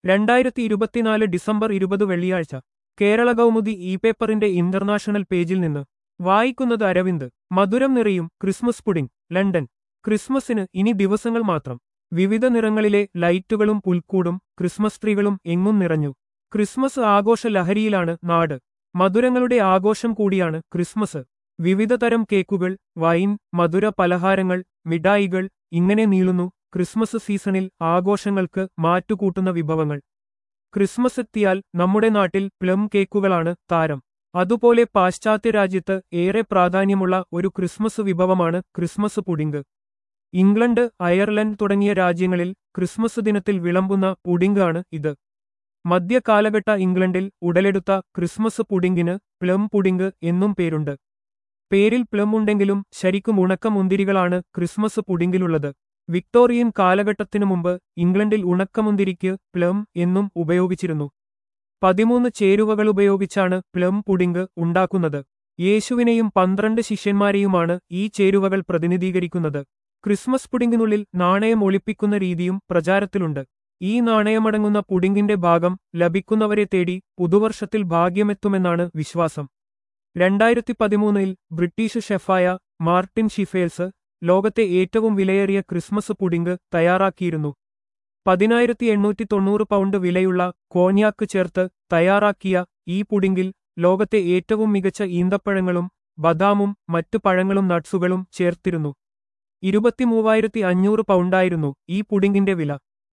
രണ്ടായിരത്തി ഇരുപത്തിനാല് ഡിസംബർ ഇരുപത് വെള്ളിയാഴ്ച കേരള കൗമുദി ഇ പേപ്പറിന്റെ ഇന്റർനാഷണൽ പേജിൽ നിന്ന് വായിക്കുന്നത് അരവിന്ദ് മധുരം നിറയും ക്രിസ്മസ് പുഡിംഗ് ലണ്ടൻ ക്രിസ്മസിന് ഇനി ദിവസങ്ങൾ മാത്രം വിവിധ നിറങ്ങളിലെ ലൈറ്റുകളും പുൽക്കൂടും ക്രിസ്മസ് ട്രീകളും എങ്ങും നിറഞ്ഞു ക്രിസ്മസ് ആഘോഷ ലഹരിയിലാണ് നാട് മധുരങ്ങളുടെ ആഘോഷം കൂടിയാണ് ക്രിസ്മസ് വിവിധ തരം കേക്കുകൾ വൈൻ മധുര പലഹാരങ്ങൾ മിഠായികൾ ഇങ്ങനെ നീളുന്നു ക്രിസ്മസ് സീസണിൽ ആഘോഷങ്ങൾക്ക് മാറ്റുകൂട്ടുന്ന വിഭവങ്ങൾ ക്രിസ്മസ് എത്തിയാൽ നമ്മുടെ നാട്ടിൽ പ്ലം കേക്കുകളാണ് താരം അതുപോലെ പാശ്ചാത്യ രാജ്യത്ത് ഏറെ പ്രാധാന്യമുള്ള ഒരു ക്രിസ്മസ് വിഭവമാണ് ക്രിസ്മസ് പുഡിംഗ് ഇംഗ്ലണ്ട് അയർലൻഡ് തുടങ്ങിയ രാജ്യങ്ങളിൽ ക്രിസ്മസ് ദിനത്തിൽ വിളമ്പുന്ന പുഡിംഗാണ് ഇത് മധ്യകാലഘട്ട ഇംഗ്ലണ്ടിൽ ഉടലെടുത്ത ക്രിസ്മസ് പുഡിംഗിന് പ്ലം പുഡിംഗ് എന്നും പേരുണ്ട് പേരിൽ പ്ലം ഉണ്ടെങ്കിലും ശരിക്കും ഉണക്കമുന്തിരികളാണ് ക്രിസ്മസ് പുഡിംഗിലുള്ളത് വിക്ടോറിയൻ കാലഘട്ടത്തിനു മുമ്പ് ഇംഗ്ലണ്ടിൽ ഉണക്കമുന്തിരിക്ക് പ്ലം എന്നും ഉപയോഗിച്ചിരുന്നു പതിമൂന്ന് ചേരുവകൾ ഉപയോഗിച്ചാണ് പ്ലം പുഡിംഗ് ഉണ്ടാക്കുന്നത് യേശുവിനെയും പന്ത്രണ്ട് ശിഷ്യന്മാരെയുമാണ് ഈ ചേരുവകൾ പ്രതിനിധീകരിക്കുന്നത് ക്രിസ്മസ് പുഡിംഗിനുള്ളിൽ നാണയം ഒളിപ്പിക്കുന്ന രീതിയും പ്രചാരത്തിലുണ്ട് ഈ നാണയമടങ്ങുന്ന പുഡിംഗിന്റെ ഭാഗം ലഭിക്കുന്നവരെ തേടി പുതുവർഷത്തിൽ ഭാഗ്യമെത്തുമെന്നാണ് വിശ്വാസം രണ്ടായിരത്തി പതിമൂന്നിൽ ബ്രിട്ടീഷ് ഷെഫായ മാർട്ടിൻ ഷിഫേൽസ് ലോകത്തെ ഏറ്റവും വിലയേറിയ ക്രിസ്മസ് പുഡിംഗ് തയ്യാറാക്കിയിരുന്നു പതിനായിരത്തി എണ്ണൂറ്റി തൊണ്ണൂറ് പൗണ്ട് വിലയുള്ള കോന്യാക്ക് ചേർത്ത് തയ്യാറാക്കിയ ഈ പുഡിംഗിൽ ലോകത്തെ ഏറ്റവും മികച്ച ഈന്തപ്പഴങ്ങളും ബദാമും മറ്റു പഴങ്ങളും നട്സുകളും ചേർത്തിരുന്നു ഇരുപത്തിമൂവായിരത്തി അഞ്ഞൂറ് പൗണ്ടായിരുന്നു ഈ പുഡിംഗിന്റെ വില